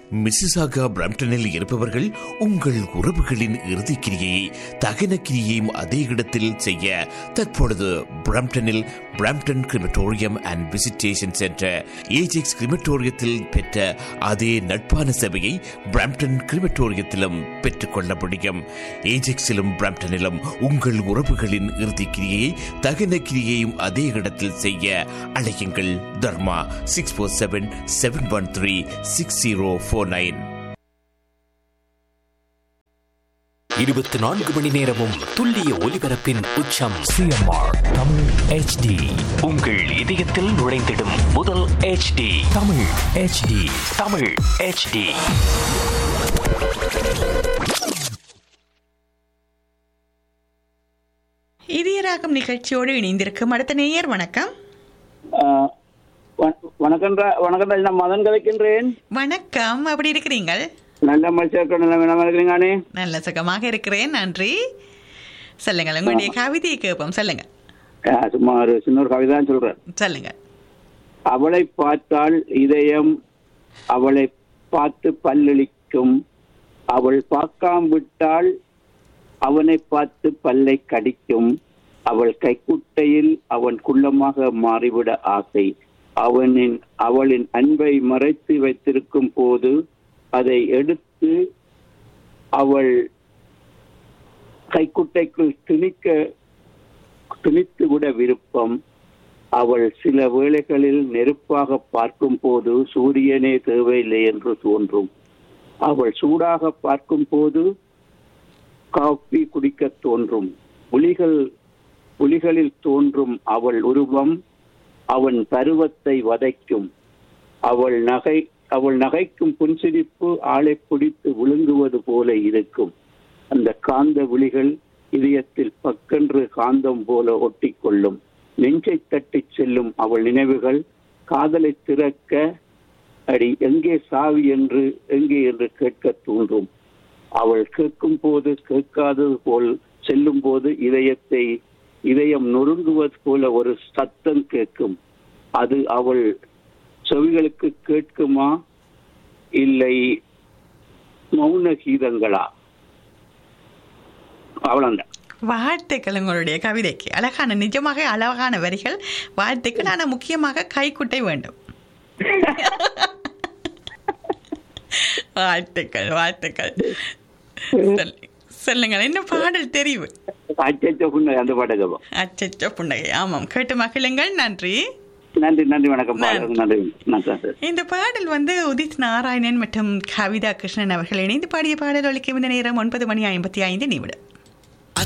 Mississauga பிரம்டனில் இருப்பவர்கள் உங்கள் உறவுகளின் இறுதிக்கிரியை தகன கிரியையும் அதே இடத்தில் செய்ய தற்பொழுது பிரம்டனில் Brampton crematorium and visitation centre Ajax கிரிமட்டோரியத்தில் பெற்ற அதே நட்பான சேவையை பிரம்டன் கிரிமட்டோரியத்திலும் பெற்றுக்கொள்ள முடியும் ஏஜெக்ஸிலும் பிரம்டனிலும் உங்கள் உறவுகளின் இறுதிக்கிரியை தகன கிரியையும் அதே இடத்தில் செய்ய அழையுங்கள் Dharma six four seven seven one three six zero four nine இருபத்தி நான்கு மணி நேரமும் துல்லிய ஒலிபரப்பின் உச்சம் சிஎம்ஆர் தமிழ் ஹெச்டி உங்கள் இதயத்தில் நுழைந்திடும் முதல் HD Tamil HD Tamil HD Idhayaragam நிகழ்ச்சியோடு இணைந்திருக்கும் அடுத்த நேயர் வணக்கம் ஆஹ் வ- வணக்கம் ரா- வணக்கம் ராஜ். நான் மதன் கதைக்கின்றேன் வணக்கம் அப்படி இருக்கிறீங்கள் நல்ல மனுஷன் நல்ல வேணாம இருக்கிறீங்கானே நல்ல சுகமாக இருக்கிறேன் நன்றி சொல்லுங்கள் உங்களுடைய கவிதையை கேட்போம் சொல்லுங்க ஆஹ் சும்மா ஒரு சின்ன ஒரு கவிதை தான் சொல்றேன் சொல்லுங்க அவளை பார்த்தால் இதயம் அவளை பார்த்து பல்லளிக்கும் அவள் பார்க்காம விட்டால் அவனை பார்த்து பல்லை கடிக்கும் அவள் கைக்குட்டையில் அவன் குள்ளமாக மாறிவிட ஆசை அவனின் அவளின் அன்பை மறைத்து வைத்திருக்கும் போது அதை எடுத்து அவள் கைக்குட்டைக்குள் திணிக்க திணித்து விட விருப்பம் அவள் சில வேளைகளில் நெருப்பாக பார்க்கும் போது சூரியனே தேவையில்லை என்று தோன்றும் அவள் சூடாக பார்க்கும் போது காப்பி குடிக்க தோன்றும் புலிகள் புலிகளில் தோன்றும் அவள் உருவம் அவன் பருவத்தை வதைக்கும் அவள் நகை அவள் நகைக்கும் புன்சிரிப்பு ஆளை பிடித்து விழுங்குவது போல இருக்கும் அந்த காந்த விழிகள் இதயத்தில் பக்கென்று காந்தம் போல ஒட்டிக்கொள்ளும் நெஞ்சை தட்டிச் செல்லும் அவள் நினைவுகள் காதலை திறக்க அடி எங்கே சாவி என்று எங்கே என்று கேட்க தூண்டும் அவள் கேட்கும் போது கேட்காதது போல் செல்லும் போது இதயத்தை இதயம் நொறுங்குவது போல ஒரு சத்தம் கேட்கும் அது அவள் செவிகளுக்கு கேட்குமா இல்லை மௌன கீதங்களா அவ்வளவுதான் வாழ்த்துக்கள் உங்களுடைய கவிதைக்கு அழகான நிஜமாக அழகான வரிகள் வாழ்த்துக்கள் ஆனால் முக்கியமாக கைக்குட்டை வேண்டும் வாழ்த்துக்கள் வாழ்த்துக்கள் சொல்லு- சொல்லுங்கள் என்ன பாடல் தெரிவு அச்சச்ச புண்ணை அந்த பாடகம் அச்சச்சோ புன்னகை ஆமாம் கேட்டு மகிழுங்கள் நன்றி நன்றி நன்றி வணக்கம் நன்றி. நன்றி நன்றி சார் இந்த பாடல் வந்து உதித் நாராயணன் மற்றும் கவிதா கிருஷ்ணன் அவர்கள் இணைந்து பாடிய பாடல் ஒலிக்கும் இந்த நேரம் ஒன்பது மணி ஐம்பத்தி ஐந்து நிமிடம்